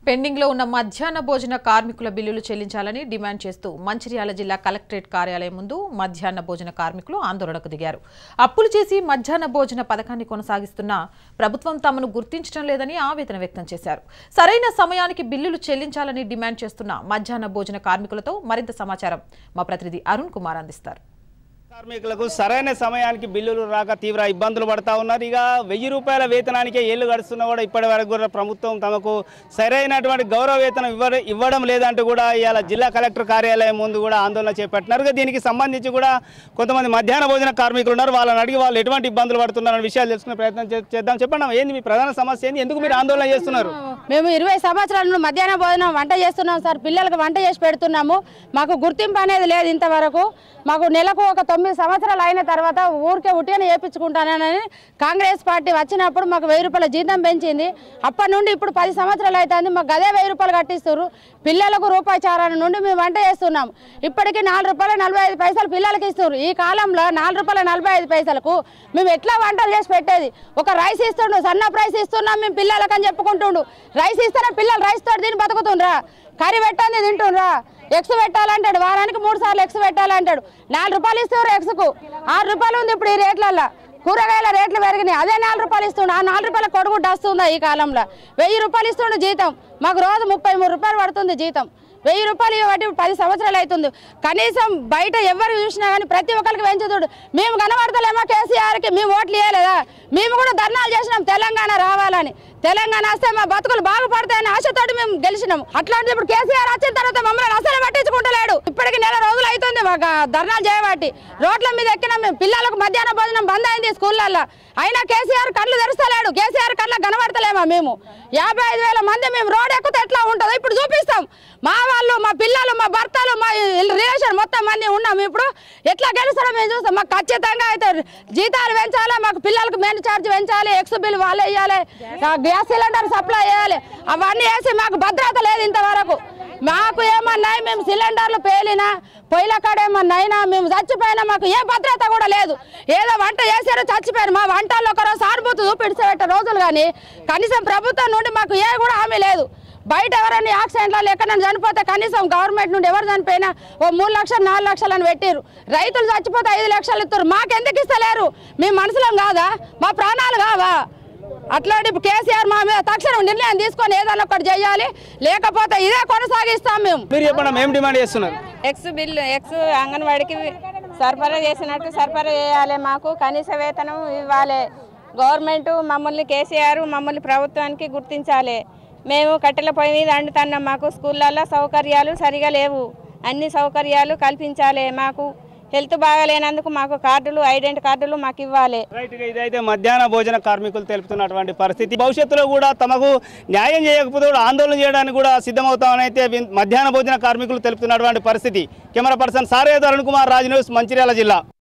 pending లో ఉన్న మధ్యాహ్న భోజన కార్మికుల బిల్లులు చెల్లించాలని డిమాండ్ చేస్తూ మంచిర్యాల జిల్లా కలెక్టరేట్ కార్యాలయం ముందు మధ్యాహ్న భోజన కార్మికులు ఆందోళనకు దిగారు అప్పులు చేసి మధ్యాహ్న భోజన పథకాన్ని కొనసాగిస్తున్న ప్రభుత్వం తమను గుర్తించడం లేదని ఆవేదన వ్యక్తం చేశారు సరైన సమయానికి బిల్లులు చెల్లించాలని డిమాండ్ చేస్తున్న మధ్యాహ్న భోజన కార్మికులతో మరింత సమాచారం మా ప్రతినిధి అరుణ్ కుమార్ అందిస్తారు కార్మికులకు సరైన సమయానికి బిల్లులు రాక తీవ్ర ఇబ్బందులు పడతా ఉన్నారు ఇక వెయ్యి రూపాయల వేతనానికే ఏళ్ళు గడుస్తున్నా కూడా ఇప్పటి వరకు కూడా ప్రభుత్వం తమకు సరైనటువంటి గౌరవ వేతనం ఇవ్వ ఇవ్వడం లేదంటూ కూడా ఇవాళ జిల్లా కలెక్టర్ కార్యాలయం ముందు కూడా ఆందోళన చేపట్టినారు ఇక దీనికి సంబంధించి కూడా కొంతమంది మధ్యాహ్న భోజన కార్మికులు ఉన్నారు వాళ్ళని అడిగి వాళ్ళు ఎటువంటి ఇబ్బందులు పడుతున్నారనే విషయాలు తెలుసుకునే ప్రయత్నం చే- చేద్దాం చెప్పండి అమ్మా, ఏంది మీ ప్రధాన సమస్య ఏంది ఎందుకు మీరు ఆందోళన చేస్తున్నారు మేము ఇరవై సంవత్సరాల నుండి మధ్యాహ్న భోజనం వంట చేస్తున్నాం సార్ పిల్లలకు వంట చేసి పెడుతున్నాము మాకు గుర్తింపు అనేది లేదు ఇంతవరకు మాకు నెలకు ఒక తొమ్మిది సంవత్సరాలు అయిన తర్వాత ఊరికే ఉట్టిగానే వేయించుకుంటానని కాంగ్రెస్ పార్టీ వచ్చినప్పుడు మాకు వెయ్యి రూపాయల జీతం పెంచింది అప్పటి నుండి ఇప్పుడు పది సంవత్సరాలు అవుతుంది మాకు అదే వెయ్యి రూపాయలు కట్టిస్తారు పిల్లలకు రూపాయి చారాల నుండి మేము వంట చేస్తున్నాం ఇప్పటికీ నాలుగు రూపాయల నలభై ఐదు పైసలు పిల్లలకి ఇస్తారు ఈ కాలంలో నాలుగు రూపాయల నలభై ఐదు పైసలకు మేము ఎట్లా వంటలు చేసి పెట్టేది ఒక రైస్ ఇస్తుండు సన్న ప్రైస్ ఇస్తున్నాం మేము పిల్లలకు అని చెప్పుకుంటుండు రైస్ ఇస్తేనే పిల్లలు రైస్ తోటి తిని బతుకుతుండ్రా కర్రీ పెట్టండి తింటుండ్రా ఎక్స్ పెట్టాలంటాడు వారానికి మూడు సార్లు ఎక్స్ పెట్టాలంటాడు నాలుగు రూపాయలు ఇస్తారు ఎక్స్కు ఆరు రూపాయలు ఉంది ఇప్పుడు ఈ రేట్లల్లో కూరగాయల రేట్లు పెరిగినాయి అదే నాలుగు రూపాయలు ఇస్తుండు ఆ నాలుగు రూపాయల కొడుగుడ్డ వస్తుందా ఈ కాలంలో వెయ్యి రూపాయలు ఇస్తుండు జీతం మాకు రోజు ముప్పై మూడు రూపాయలు పడుతుంది జీతం వెయ్యి రూపాయలు ఇవ్వబట్టి పది సంవత్సరాలు అవుతుంది కనీసం బయట ఎవరు చూసినా కానీ ప్రతి ఒక్కరికి పెంచుతుడు మేము కనబడతలేమా కేసీఆర్కి మేము ఓట్లు ఇవ్వలేదా మేము కూడా ధర్నాలు చేసినాం తెలంగాణ రావాలని తెలంగాణ వస్తే మా బతుకులు బాగుపడతాయని ఆశతోటి మేము గెలిచినాము అట్లాంటిది ఇప్పుడు కేసీఆర్ వచ్చిన తర్వాత మమ్మల్ని అసలు పట్టించుకుంటలేడు ఇప్పటికి నెల రోజులు అవుతుంది మాకు ఆ ధర్నాలు చేయబట్టి రోడ్ల మీద ఎక్కినాం మేము పిల్లలకు మధ్యాహ్న భోజనం బంద్ అయింది స్కూళ్ళల్లో అయినా కేసీఆర్ కళ్ళు తెరుస్తలేడు కేసీఆర్ కళ్ళ కనబడతలేమా మేము యాభై ఐదు వేల మంది మేము రోడ్ ఎక్కితే ఎట్లా ఉంటుందో ఇప్పుడు చూపిస్తాం మా వాళ్ళు మా పిల్లలు మా భర్తలు మా రిలేషన్ మొత్తం మంది ఉన్నాం ఇప్పుడు ఎట్లా గెలుస్తాడో మేము చూస్తాం మాకు ఖచ్చితంగా అయితే జీతాలు పెంచాలి మాకు పిల్లలకు మెయిన్ ఛార్జ్ పెంచాలి ఎక్స్ బిల్ వాళ్ళే ఇవ్వాలి గ్యాస్ సిలిండర్ సప్లై చేయాలి అవన్నీ వేసి మాకు భద్రత లేదు ఇంతవరకు మాకు ఏమన్నాయి మేము సిలిండర్లు పేలినా పొయ్యిల కాడ ఏమన్నా అయినా మేము చచ్చిపోయినా మాకు ఏ భద్రత కూడా లేదు ఏదో వంట చేశారో చచ్చిపోయారు మా వంటల్లో ఒకరోజు సానుభూతి చూపించబెట్టే రోజులు కానీ కనీసం ప్రభుత్వం నుండి మాకు ఏ కూడా హామీ లేదు బయట ఎవరైనా యాక్సిడెంట్లలో ఎక్కడైనా చనిపోతే కనీసం గవర్నమెంట్ నుండి ఎవరు చనిపోయినా ఓ మూడు లక్షలు నాలుగు లక్షలు అని పెట్టిరు రైతులు చచ్చిపోతే ఐదు లక్షలు ఇస్తారు మాకెందుకు ఇస్తలేరు మేము మనుషులం కాదా మా ప్రాణాలు కావా అట్లాంటి కేసీఆర్ మా మీద తక్షణం నిర్ణయం తీసుకొని ఏదైనా ఒకటి చేయాలి లేకపోతే ఇదే కొనసాగిస్తాం మేము మీరు చెప్పండి అమ్మా, ఏం డిమాండ్ చేస్తున్నారు ఎక్స్ బిల్లు ఎక్స్ అంగన్వాడికి సరఫరా చేసినట్టు సరఫరా చేయాలి మాకు కనీస వేతనం ఇవ్వాలి గవర్నమెంట్ మమ్మల్ని కేసీఆర్ మమ్మల్ని ప్రభుత్వానికి గుర్తించాలి మేము కట్టెల పొయ్యి మీద వండుతున్నాం మాకు స్కూళ్ళల్లో సౌకర్యాలు సరిగా లేవు అన్ని సౌకర్యాలు కల్పించాలి మాకు హెల్త్ బాగాలేనందుకు మాకు కార్డులు ఐడెంటి కార్డులు మాకు ఇవ్వాలి రైట్ గా ఇదైతే మధ్యాహ్న భోజన కార్మికులు తెలుపుతున్నటువంటి పరిస్థితి భవిష్యత్తులో కూడా తమకు న్యాయం చేయకపోతే కూడా ఆందోళన చేయడానికి కూడా సిద్ధమవుతామని అయితే విన్- మధ్యాహ్న భోజన కార్మికులు తెలుపుతున్నటువంటి పరిస్థితి కెమెరా పర్సన్ సారేదో అరుణ్ కుమార్ రాజ్ న్యూస్ మంచిర్యాల జిల్లా